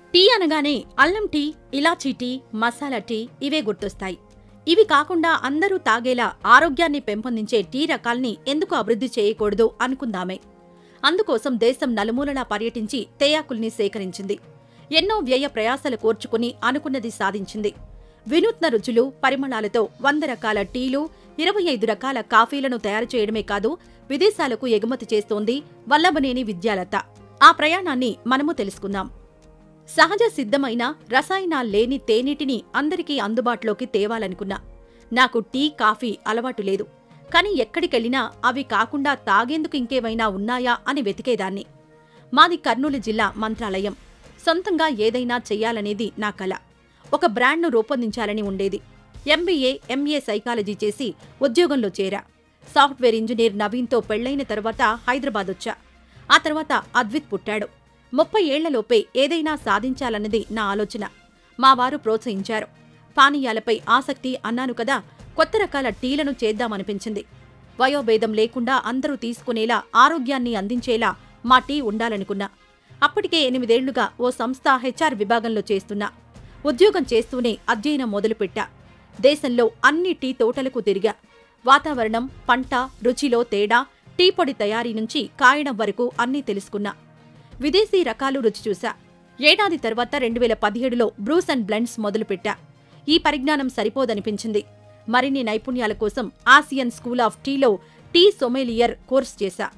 tea అనగానే అల్లం tea ఇలాచీ టీ మసాలా టీ ఇవే గుర్తొస్తాయి ఇవి కాకుండా అందరూ తాగేలా ఆరోగ్యాన్ని పెంపొందించే టీ రకాల్ని ఎందుకు అభివృద్ధి చేయకూడదు అనుకుందామే అందుకోసం దేశం నలుమూలలా పర్యటించి తేయాకుల్ని సేకరించింది ఎన్నో వ్యయ ప్రయాసలు కోర్చుకుని అనుకున్నది సాధించింది వినూత్న రుచులు పరిమళాలతో వంద రకాల టీలు ఇరవై ఐదు రకాల కాఫీలను తయారు చేయడమే కాదు విదేశాలకు ఎగుమతి చేస్తోంది వల్లభనేని విద్యాలత ఆ ప్రయాణాన్ని మనము తెలుసుకుందాం సహజ సిద్ధమైన రసాయనాల్లేని తేనీటిని అందరికీ అందుబాటులోకి తేవాలనుకున్నా నాకు టీ కాఫీ అలవాటు లేదు కాని ఎక్కడికెళ్ళినా అవి కాకుండా తాగేందుకు ఇంకేమైనా ఉన్నాయా అని వెతికేదాన్ని మాది కర్నూలు జిల్లా మంత్రాలయం సొంతంగా ఏదైనా చెయ్యాలనేది నా కల ఒక బ్రాండ్ను రూపొందించాలని ఉండేది ఎంబీఏ ఎంఏ సైకాలజీ చేసి ఉద్యోగంలో చేరా సాఫ్ట్వేర్ ఇంజనీర్ నవీన్తో పెళ్లైన తర్వాత హైదరాబాద్ వచ్చా ఆ తర్వాత అద్విత్ పుట్టాడు ముప్పై ఏళ్లలోపే ఏదైనా సాధించాలన్నది నా ఆలోచన మా వారు ప్రోత్సహించారు పానీయాలపై ఆసక్తి అన్నాను కదా కొత్త రకాల టీలను చేద్దామనిపించింది వయోభేదం లేకుండా అందరూ తీసుకునేలా ఆరోగ్యాన్ని అందించేలా మా టీ ఉండాలనుకున్నా అప్పటికే ఎనిమిదేళ్లుగా ఓ సంస్థ హెచ్ఆర్ విభాగంలో చేస్తున్నా ఉద్యోగం చేస్తూనే అధ్యయనం మొదలుపెట్టా దేశంలో అన్ని టీ తోటలకు తిరిగా వాతావరణం పంట రుచిలో తేడా టీ పొడి తయారీ నుంచి కాయడం వరకు అన్నీ తెలుసుకున్నా విదేశీ రకాలు రుచి చూసా ఏడాది తర్వాత రెండు వేల పదిహేడులో బ్రూస్ అండ్ బ్లెండ్స్ మొదలుపెట్టా ఈ పరిజ్ఞానం సరిపోదనిపించింది మరిన్ని నైపుణ్యాల కోసం ఆసియన్ స్కూల్ ఆఫ్ టీలో టీ సొమేలియర్ కోర్స్ చేశా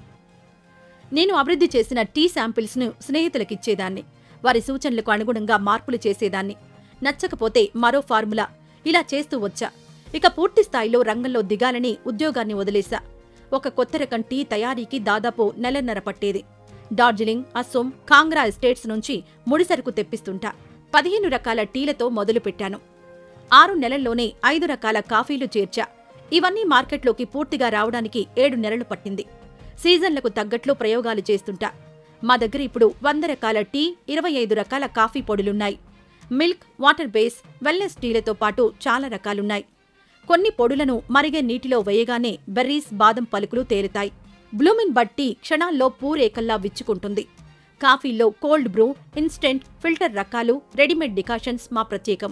నేను అభివృద్ధి చేసిన టీ శాంపిల్స్ను స్నేహితులకిచ్చేదాన్ని వారి సూచనలకు అనుగుణంగా మార్పులు చేసేదాన్ని నచ్చకపోతే మరో ఫార్ములా ఇలా చేస్తూ వచ్చా ఇక పూర్తి స్థాయిలో రంగంలో దిగాలని ఉద్యోగాన్ని వదిలేశా ఒక కొత్త రకం టీ తయారీకి దాదాపు నెలన్నర పట్టేది డార్జిలింగ్ అస్సోం కాంగ్రా ఎస్టేట్స్ నుంచి ముడిసరుకు తెప్పిస్తుంటా పదిహేను రకాల టీలతో మొదలుపెట్టాను ఆరు నెలల్లోనే ఐదు రకాల కాఫీలు చేర్చా ఇవన్నీ మార్కెట్లోకి పూర్తిగా రావడానికి ఏడు నెలలు పట్టింది సీజన్లకు తగ్గట్లు ప్రయోగాలు చేస్తుంటా మా దగ్గర ఇప్పుడు వంద రకాల టీ ఇరవై ఐదు రకాల కాఫీ పొడులున్నాయి మిల్క్ వాటర్ బేస్ వెల్నెస్ టీలతో పాటు చాలా రకాలున్నాయి కొన్ని పొడులను మరిగే నీటిలో వేయగానే బెర్రీస్ బాదం పలుకులు తేలుతాయి బ్లూమిన్ బడ్ టీ క్షణాల్లో పూరేకల్లా విచ్చుకుంటుంది కాఫీల్లో కోల్డ్ బ్రూ ఇన్స్టెంట్ ఫిల్టర్ రకాలు రెడీమేడ్ డికాషన్స్ మా ప్రత్యేకం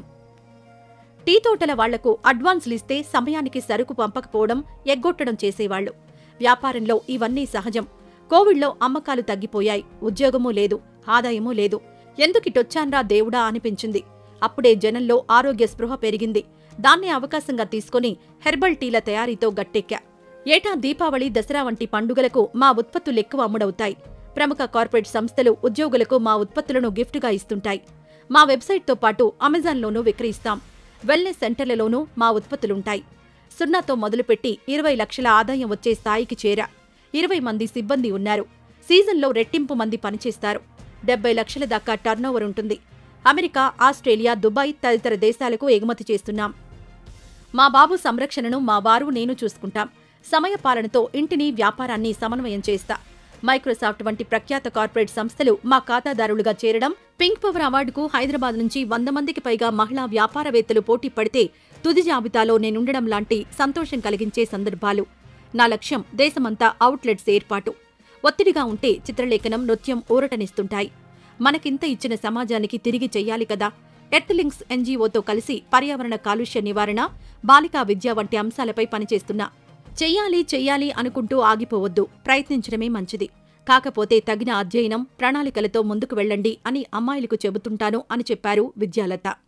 టీ తోటల వాళ్లకు అడ్వాన్స్లిస్తే సమయానికి సరుకు పంపకపోవడం ఎగ్గొట్టడం చేసేవాళ్లు వ్యాపారంలో ఇవన్నీ సహజం కోవిడ్లో అమ్మకాలు తగ్గిపోయాయి ఉద్యోగమూ లేదు ఆదాయమూ లేదు ఎందుకిటొచ్చాన్రా దేవుడా అనిపించింది అప్పుడే జనంలో ఆరోగ్య స్పృహ పెరిగింది దాన్నే అవకాశంగా తీసుకుని హెర్బల్ టీల తయారీతో గట్టెక్కా ఏటా దీపావళి దసరా వంటి పండుగలకు మా ఉత్పత్తులు ఎక్కువ అమ్ముడవుతాయి ప్రముఖ కార్పొరేట్ సంస్థలు ఉద్యోగులకు మా ఉత్పత్తులను గిఫ్ట్గా ఇస్తుంటాయి మా వెబ్సైట్తో పాటు అమెజాన్లోనూ విక్రయిస్తాం వెల్నెస్ సెంటర్లలోనూ మా ఉత్పత్తులుంటాయి సున్నాతో మొదలుపెట్టి ఇరవై లక్షల ఆదాయం వచ్చే స్థాయికి చేరా ఇరవై మంది సిబ్బంది ఉన్నారు సీజన్లో రెట్టింపు మంది పనిచేస్తారు డెబ్బై లక్షల దాకా టర్నోవర్ ఉంటుంది అమెరికా ఆస్ట్రేలియా దుబాయ్ తదితర దేశాలకు ఎగుమతి చేస్తున్నాం మా బాబు సంరక్షణను మా వారు నేను చూసుకుంటాం సమయపాలనతో ఇంటిని వ్యాపారాన్ని సమన్వయం చేస్తా మైక్రోసాఫ్ట్ వంటి ప్రఖ్యాత కార్పొరేట్ సంస్థలు మా ఖాతాదారులుగా చేరడం పింక్ పవర్ అవార్డుకు హైదరాబాద్ నుంచి వంద మందికి పైగా మహిళా వ్యాపారవేత్తలు పోటీ పడితే తుది జాబితాలో నేనుండడం లాంటి సంతోషం కలిగించే సందర్భాలు నా లక్ష్యం దేశమంతా అవుట్లెట్స్ ఏర్పాటు ఒత్తిడిగా ఉంటే చిత్రలేఖనం నృత్యం ఊరటనిస్తుంటాయి మనకింత ఇచ్చిన సమాజానికి తిరిగి చెయ్యాలి కదా ఎర్త్లింక్స్ ఎన్జీఓతో కలిసి పర్యావరణ కాలుష్య నివారణ బాలికా విద్య వంటి అంశాలపై పనిచేస్తున్నా చెయ్యాలి చెయ్యాలి అనుకుంటూ ఆగిపోవద్దు ప్రయత్నించడమే మంచిది కాకపోతే తగిన అధ్యయనం ప్రణాళికలతో ముందుకు వెళ్ళండి అని అమ్మాయిలకు చెబుతుంటాను అని చెప్పారు విద్యాలత